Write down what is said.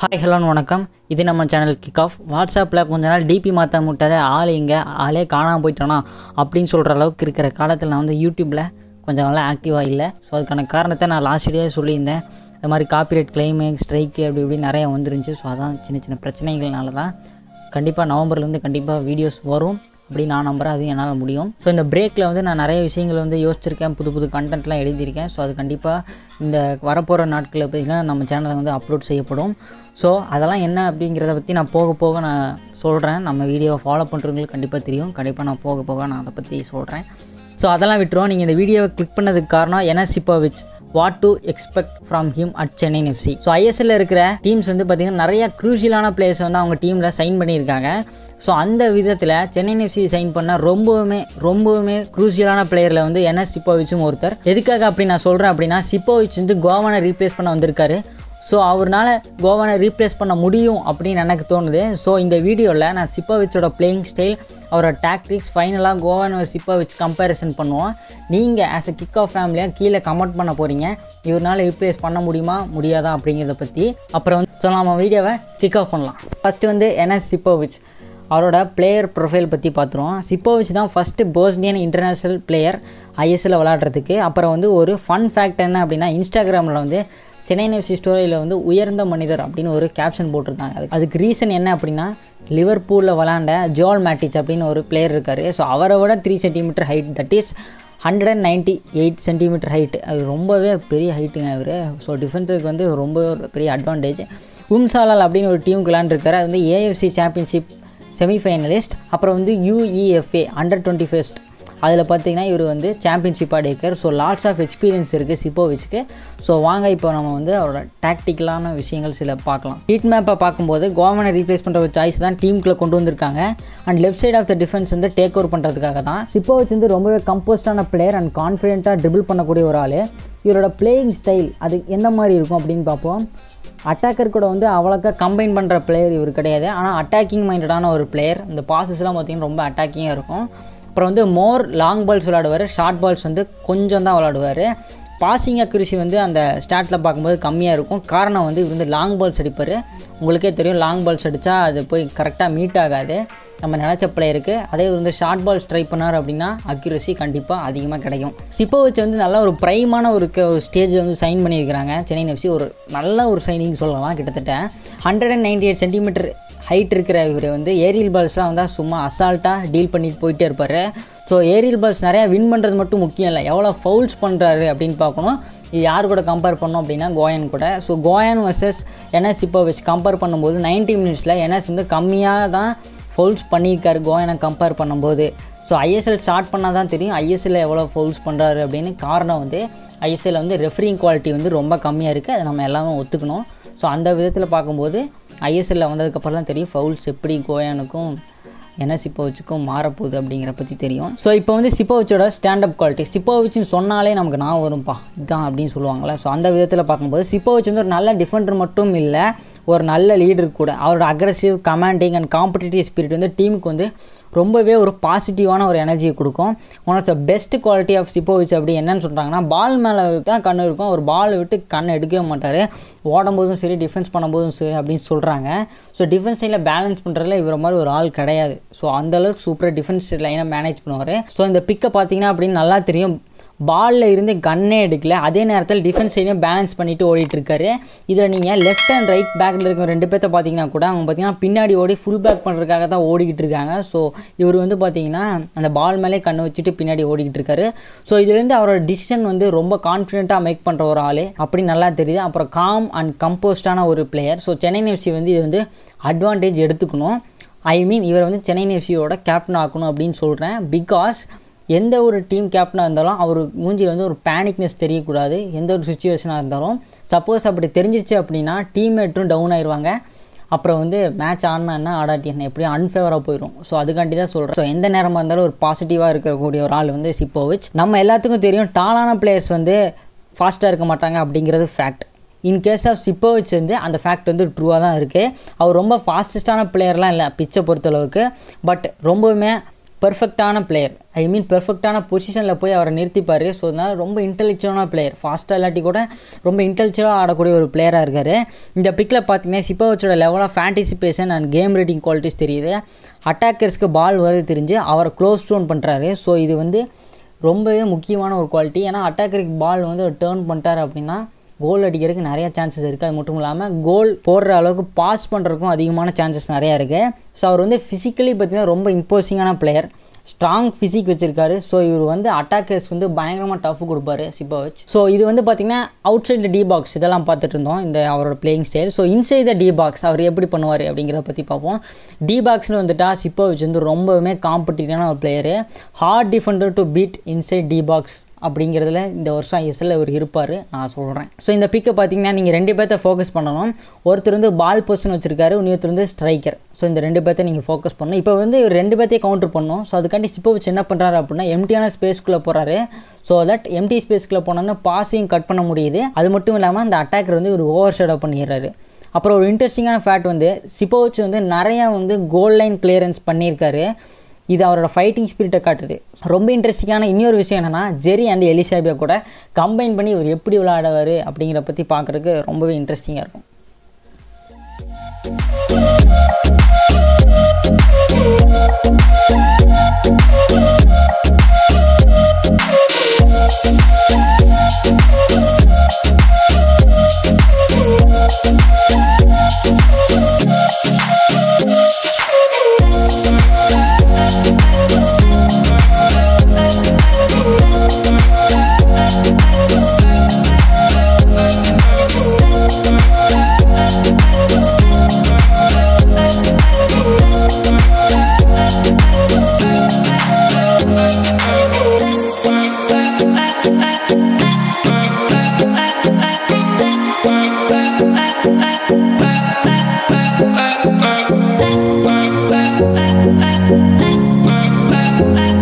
Hi ஹலோன்னு வணக்கம் இது நம்ம சேனல் கிக் ஆஃப் வாட்ஸ்அப்பில் கொஞ்ச நாள் டிபி மாற்ற முட்டாத ஆள் இங்கே ஆளே காணாமல் போயிட்டானா அப்படின்னு சொல்கிற அளவுக்கு இருக்கிற காலத்தில் நான் வந்து யூடியூப்பில் கொஞ்சம் நாளாக ஆக்டிவாக இல்லை ஸோ அதுக்கான காரணத்தை நான் லாஸ்ட் டே சொல்லியிருந்தேன் இந்த மாதிரி காப்பிரைட் கிளைமு ஸ்ட்ரைக்கு அப்படி இப்படி நிறைய வந்துருந்துச்சு ஸோ அதான் சின்ன சின்ன பிரச்சனைகள்னால தான் கண்டிப்பாக நவம்பர்லேருந்து கண்டிப்பாக வீடியோஸ் வரும் அப்படி நான் நம்புகிறேன் அது என்னால் முடியும் ஸோ இந்த பிரேக்கில் வந்து நான் நிறைய விஷயங்கள் வந்து யோசிச்சிருக்கேன் புது புது கண்டென்ட்லாம் எழுதியிருக்கேன் ஸோ அது கண்டிப்பாக இந்த வரப்போகிற நாட்களில் பார்த்திங்கன்னா நம்ம சேனலில் வந்து அப்லோட் செய்யப்படும் ஸோ அதெல்லாம் என்ன அப்படிங்கிறத பற்றி நான் போக போக நான் சொல்கிறேன் நம்ம வீடியோவை ஃபாலோ பண்ணுறவங்களுக்கு கண்டிப்பாக தெரியும் கண்டிப்பாக நான் போக போக நான் அதை பற்றி சொல்கிறேன் ஸோ அதெல்லாம் விட்டுருவோம் நீங்கள் இந்த வீடியோவை கிளிக் பண்ணதுக்கு காரணம் Enes Sipovic what to expect from him at Chennai FC so ஐஎஸ்எல்ல இருக்கிற டீம்ஸ் வந்து பார்த்திங்கன்னா நிறைய க்ரூஷியலான பிளேயர்ஸ் வந்து அவங்க டீமில் சைன் பண்ணியிருக்காங்க ஸோ அந்த விதத்தில் சென்னை எஃப்சி சைன் பண்ண ரொம்பவுமே ரொம்பவுமே க்ரூஷியலான பிளேயரில் வந்து என்எஸ் சிப்போவிச்சும் ஒருத்தர் எதுக்காக அப்படி நான் சொல்கிறேன் அப்படின்னா சிப்போவிச் வந்து கோவானை ரீப்ளேஸ் பண்ண வந்திருக்காரு ஸோ அவர்னால கோவானை ரீப்ளேஸ் பண்ண முடியும் அப்படின்னு எனக்கு தோணுது ஸோ இந்த வீடியோவில் நான் சிப்போவிச்சோட பிளேயிங் ஸ்டைல் அவரோட டாக்டிக்ஸ் ஃபைனலாக கோவான் சிப்போவிச் கம்பேரிசன் பண்ணுவோம் நீங்கள் ஆஸ் அ கிக் ஆஃப் ஃபேமிலியாக கீழே கமெண்ட் பண்ண போகிறீங்க இவரால் ரீப்ளேஸ் பண்ண முடியுமா முடியாதா அப்படிங்கிறத பற்றி அப்புறம் வந்து ஸோ நம்ம வீடியோவை கிக் ஆஃப் பண்ணலாம் ஃபஸ்ட்டு வந்து என்எஸ் சிப்போவிச் அவரோட பிளேயர் ப்ரொஃபைல் பற்றி பார்த்துருவோம் சிப்போவிச் தான் ஃபஸ்ட்டு போஸ்னியன் இன்டர்நேஷ்னல் பிளேயர் ஐஎஸ்எல்ல விளாட்றதுக்கு அப்புறம் வந்து ஒரு ஃபன் ஃபேக்ட் என்ன அப்படின்னா இன்ஸ்டாகிராமில் வந்து சென்னை எஃப்சி ஸ்டோரியில் வந்து உயர்ந்த மனிதர் அப்படின்னு ஒரு கேப்ஷன் போட்டிருந்தாங்க அதுக்கு அதுக்கு ரீசன் என்ன அப்படின்னா லிவர்பூலில் விளாண்ட ஜோல் மேட்டிச் அப்படின்னு ஒரு பிளேயர் இருக்கார் ஸோ அவரை விட three centimetre height that is hundred and ninety eight centimetre height அது ரொம்பவே பெரிய ஹைட்டுங்க அவர் ஸோ டிஃபென்ஸுக்கு வந்து ரொம்ப ஒரு பெரிய அட்வான்டேஜ் உம்சாலால் அப்படின்னு ஒரு டீமுக்கு விளாண்டுருக்காரு அது வந்து ஏஎஃப்சி சாம்பியன்ஷிப் செமிஃபைனலிஸ்ட் அப்புறம் வந்து யூஇஎஃப்ஏ அண்டர் டுவெண்ட்டி ஃபஸ்ட் அதில் பார்த்தீங்கன்னா இவர் வந்து சாம்பியன்ஷிப் ஆடிருக்கார் ஸோ லாட்ஸ் ஆஃப் எக்ஸ்பீரியன்ஸ் இருக்குது சிப்போவிச்சுக்கு ஸோ வாங்க இப்போ நம்ம வந்து அவரோட டாக்டிக்கலான விஷயங்கள் சில பார்க்கலாம் ஹீட் மேப்பை பார்க்கும்போது கோவனை ரீப்ளேஸ் பண்ணுற ஒரு சாய்ஸ் தான் டீமுக்குள்ளே கொண்டு வந்திருக்காங்க and left side of the defence வந்து டேக் ஓவர் பண்ணுறதுக்காக தான் சிப்போவிச் வந்து ரொம்பவே கம்போஸ்டான பிளேயர் அண்ட் கான்ஃபிடென்ட்டாக ட்ரிபிள் பண்ணக்கூடிய ஒரு ஆள் இவரோட பிளேயிங் ஸ்டைல் அது எந்த மாதிரி இருக்கும் அப்படின்னு பார்ப்போம் அட்டாக்கர் கூட வந்து அவ்வளோக்கா கம்பைன் பண்ணுற பிளேயர் இவர் கிடையாது ஆனால் அட்டாக்கிங் மைண்டடான ஒரு பிளேயர் இந்த பாசஸ்லாம் பார்த்திங்கன்னா ரொம்ப அட்டாக்கிங்காக இருக்கும் அப்புறம் வந்து மோர் லாங் பால்ஸ் விளாடுவார் ஷார்ட் பால்ஸ் வந்து கொஞ்சம் தான் விளாடுவார் பாசிங் அக்ரிசி வந்து அந்த ஸ்டாட்டில் பார்க்கும்போது கம்மியாக இருக்கும் காரணம் வந்து இவர் வந்து லாங் பால்ஸ் அடிப்பார் உங்களுக்கே தெரியும் லாங் பால்ஸ் அடித்தா அது போய் கரெக்டாக மீட் ஆகாது நம்ம நினச்ச பிளேயருக்கு அதே இவர் வந்து ஷார்ட் பால்ஸ் ட்ரை பண்ணார் அப்படின்னா அக்யூரசி கண்டிப்பாக அதிகமாக கிடைக்கும் சிப்போவிச் வந்து நல்ல ஒரு ப்ரைமான ஒரு ஒரு ஸ்டேஜில் வந்து சைன் பண்ணியிருக்கிறாங்க சென்னை எஃப்சி ஒரு நல்ல ஒரு சைனிங் சொல்லலாம் கிட்டத்தட்ட hundred and ninety eight centimetre height இருக்கிற இவர் வந்து ஏரியல் பால்ஸ்லாம் வந்தால் சும்மா அசால்ட்டாக டீல் பண்ணிட்டு போயிட்டே இருப்பார் ஸோ ஏரியல் பால்ஸ் நிறையா வின் பண்ணுறது மட்டும் முக்கியம் இல்லை எவ்வளோ ஃபவுல்ஸ் பண்ணுறாரு அப்படின்னு பார்க்கணும் இது யார் கூட கம்பேர் பண்ணோம் அப்படின்னா கோயன் கூட ஸோ கோயன் வர்சஸ் என்எஸ் இப்போ வச்சு கம்பேர் பண்ணும்போது நைன்ட்டி மினிட்ஸில் என்எஸ் வந்து கம்மியாக தான் ஃபவுல்ஸ் பண்ணியிருக்காரு கோயனை கம்பேர் பண்ணும்போது ஸோ ஐஎஸ்எல் ஸ்டார்ட் பண்ணால் தான் தெரியும் ஐஎஸ்எல்ல எவ்வளோ ஃபவுல்ஸ் பண்ணுறாரு அப்படின்னு காரணம் வந்து ஐஎஸ்எல்ல வந்து ரெஃபரிங் குவாலிட்டி வந்து ரொம்ப கம்மியாக இருக்குது அதை நம்ம எல்லாமே ஒத்துக்கணும் ஸோ அந்த விதத்தில் பார்க்கும்போது ஐஎஸ்எல்ல வந்ததுக்கப்புறம் தான் தெரியும் ஃபவுல்ஸ் எப்படி கோயானுக்கும் என்ன சிப்போவிச்சுக்கும் மாறப்போகுது அப்படிங்கிற பற்றி தெரியும் ஸோ இப்போ வந்து சிப்போவிச்சோட ஸ்டாண்டப் குவாலிட்டி சிப்போவிச்சுன்னு சொன்னாலே நமக்கு நான் வரும்ப்பா இதுதான் அப்படின்னு சொல்லுவாங்கள்ல ஸோ அந்த விதத்தில் பார்க்கும்போது சிப்போவிச் வந்து ஒரு நல்ல டிஃபெண்டர் மட்டும் இல்லை ஒரு நல்ல லீடர் கூட அவரோட aggressive commanding and competitive spirit வந்து டீமுக்கு வந்து ரொம்பவே ஒரு பாசிட்டிவான ஒரு எனர்ஜியை கொடுக்கும் one of the best quality of Sipovic அப்படி என்னன்னு சொல்கிறாங்கன்னா பால் மேலே தான் கண் இருக்கும் ஒரு பால் விட்டு கண் எடுக்கவே மாட்டார் ஓடும்போதும் சரி டிஃபென்ஸ் பண்ணும்போதும் சரி அப்படின்னு சொல்கிறாங்க ஸோ டிஃபென்ஸ் லைனில் பேலன்ஸ் பண்ணுறதுல இவர மாதிரி ஒரு ஆள் கிடையாது ஸோ அந்தளவுக்கு சூப்பராக டிஃபென்ஸ் லைனை மேனேஜ் பண்ணுவார் ஸோ இந்த பிக்கை பார்த்தீங்கன்னா அப்படின்னு நல்லா தெரியும் பாலில் இருந்து கன்னே எடுக்கல அதே நேரத்தில் டிஃபென்ஸ் சைடையும் பேலன்ஸ் பண்ணிட்டு ஓடிட்டு இருக்காரு இதில் நீங்கள் லெஃப்ட் அண்ட் ரைட் பேக்கில் இருக்க ரெண்டு பேர்த்த பார்த்தீங்கன்னா கூட அவங்க பார்த்தீங்கன்னா பின்னாடி ஓடி ஃபுல் பேக் பண்ணுறதுக்காக தான் ஓடிக்கிட்டு இருக்காங்க ஸோ இவர் வந்து பார்த்தீங்கன்னா அந்த பால் மேலே கண்ணை வச்சுட்டு பின்னாடி ஓடிக்கிட்டு இருக்காரு ஸோ இதுலேருந்து அவரோட டிசிஷன் வந்து ரொம்ப கான்ஃபிடென்ட்டாக மேக் பண்ணுற ஒரு ஆள் அப்படி நல்லா தெரியுது அப்புறம் காம் அண்ட் கம்போஸ்டான ஒரு பிளேயர் ஸோ சென்னை எஃப்சி வந்து இது வந்து அட்வான்டேஜ் எடுத்துக்கணும் ஐ மீன் இவர் வந்து சென்னை எஃப்சியோட கேப்டன் ஆக்கணும் அப்படின்னு சொல்கிறேன் பிகாஸ் எந்த ஒரு டீம் கேப்டனாக இருந்தாலும் அவர் மூஞ்சியில் வந்து ஒரு பேனிக்னஸ் தெரியக்கூடாது எந்த ஒரு சுச்சுவேஷனாக இருந்தாலும் சப்போஸ் அப்படி தெரிஞ்சிருச்சு அப்படின்னா டீம்மேட்டும் டவுன் ஆயிடுவாங்க அப்புறம் வந்து மேட்ச் ஆடினா ஆடாட்டி என்ன எப்படியும் அன்ஃபேவராக போயிடும் ஸோ அதுக்காண்டி தான் சொல்கிறேன் ஸோ எந்த நேரமாக இருந்தாலும் ஒரு பாசிட்டிவாக இருக்கக்கூடிய ஒரு ஆள் வந்து சிப்போவிச் நம்ம எல்லாத்துக்கும் தெரியும் டாலான பிளேயர்ஸ் வந்து ஃபாஸ்ட்டாக இருக்க மாட்டாங்க அப்படிங்கிறது fact in case of Sipovic வந்து அந்த ஃபேக்ட் வந்து ட்ரூவாக தான் இருக்குது அவர் ரொம்ப ஃபாஸ்டஸ்டான பிளேயர்லாம் இல்லை பிச்சை பொறுத்தளவுக்கு பட் ரொம்பவுமே பெர்ஃபெக்டான பிளேயர் ஐ மீன் பெர்ஃபெக்டான பொசிஷனில் போய் அவரை நிறுத்திப்பார் ஸோ அதனால் ரொம்ப இன்டெலிஜென்டான பிளேயர் ஃபாஸ்ட்டாக இல்லாட்டி கூட ரொம்ப இன்டெலிஜென்ட்டாக ஆடக்கூடிய ஒரு பிளேயராக இருக்கார் இந்த பிக்கில் பார்த்தீங்கன்னா சிப்போவிச்சோட level of anticipation and game reading qualities தெரியுது அட்டாக்கர்ஸ்க்கு பால் வருது தெரிஞ்சு அவரை க்ளோஸ் டவுன் பண்ணுறாரு ஸோ இது வந்து ரொம்பவே முக்கியமான ஒரு குவாலிட்டி ஏன்னா அட்டாக்கருக்கு பால் வந்து டேர்ன் பண்ணிட்டார் அப்படின்னா கோல் அடிக்கிறதுக்கு நிறைய சான்சஸ் இருக்குது அது மட்டும் இல்லாமல் கோல் போடுற அளவுக்கு பாஸ் பண்ணுறதுக்கும் அதிகமான சான்சஸ் நிறையா இருக்குது ஸோ அவர் வந்து ஃபிசிக்கலி பார்த்திங்கன்னா ரொம்ப இம்போசிங்கான பிளேயர் ஸ்ட்ராங் ஃபிசிக் வச்சிருக்காரு ஸோ இவர் வந்து அட்டாக்கர்ஸ் வந்து பயங்கரமாக டஃப் கொடுப்பாரு சிப்போவிச் ஸோ இது வந்து பார்த்தீங்கன்னா அவுட் சைட் டி பாக்ஸ் இதெல்லாம் பார்த்துட்டு இருந்தோம் இந்த அவரோட playing style so inside the D box அவர் எப்படி பண்ணுவார் அப்படிங்கிறத பற்றி பார்ப்போம் டி பாக்ஸ்னு வந்துட்டா சிப்போவிச் வந்து ரொம்பவுமே காம்படிட்டிவான ஒரு player hard defender to beat inside D box அப்படிங்கிறதுல இந்த வருஷம் எஸ்எல் அவர் இருப்பார் நான் சொல்கிறேன் ஸோ இந்த பிக்கை பார்த்தீங்கன்னா நீங்கள் ரெண்டு பேர்த்த ஃபோக்கஸ் பண்ணணும் ஒருத்தர் வந்து பால் பொசிஷன் வச்சிருக்காரு இன்னொருத்தர் வந்து ஸ்ட்ரைக்கர் ஸோ இந்த ரெண்டு பேர்த்த நீங்கள் ஃபோக்கஸ் பண்ணணும் இப்போ வந்து இவர் ரெண்டு பேர்த்தையும் கவுண்டர் பண்ணணும் ஸோ அதுக்காண்டி இப்போ வச்சு என்ன பண்ணுறாரு அப்படின்னா எம்டியான ஸ்பேஸ்க்குள்ளே போகிறாரு ஸோ தட் எம்டி ஸ்பேஸ்க்குள்ளே போனோன்னா பாஸையும் கட் பண்ண முடியுது அது மட்டும் இல்லாமல் அந்த அட்டாக்கர் வந்து இவர் ஓவர் ஷேடோ பண்ணிடுறாரு அப்புறம் ஒரு இன்ட்ரெஸ்டிங்கான ஃபேக்ட் வந்து சிப்போவிச் வந்து நிறையா வந்து கோல் லைன் கிளியரன்ஸ் பண்ணியிருக்காரு இது அவரோட ஃபைட்டிங் ஸ்பிரிட்டை காட்டுது ரொம்ப இன்ட்ரெஸ்டிங்கான இன்னொரு விஷயம் என்னென்னா ஜெரி அண்ட் எலிசாபியா கூட கம்பைன் பண்ணி இவர் எப்படி விளையாடுவார் அப்படிங்கிற பற்றி பார்க்குறதுக்கு ரொம்பவே இன்ட்ரெஸ்டிங்காக இருக்கும் Bye.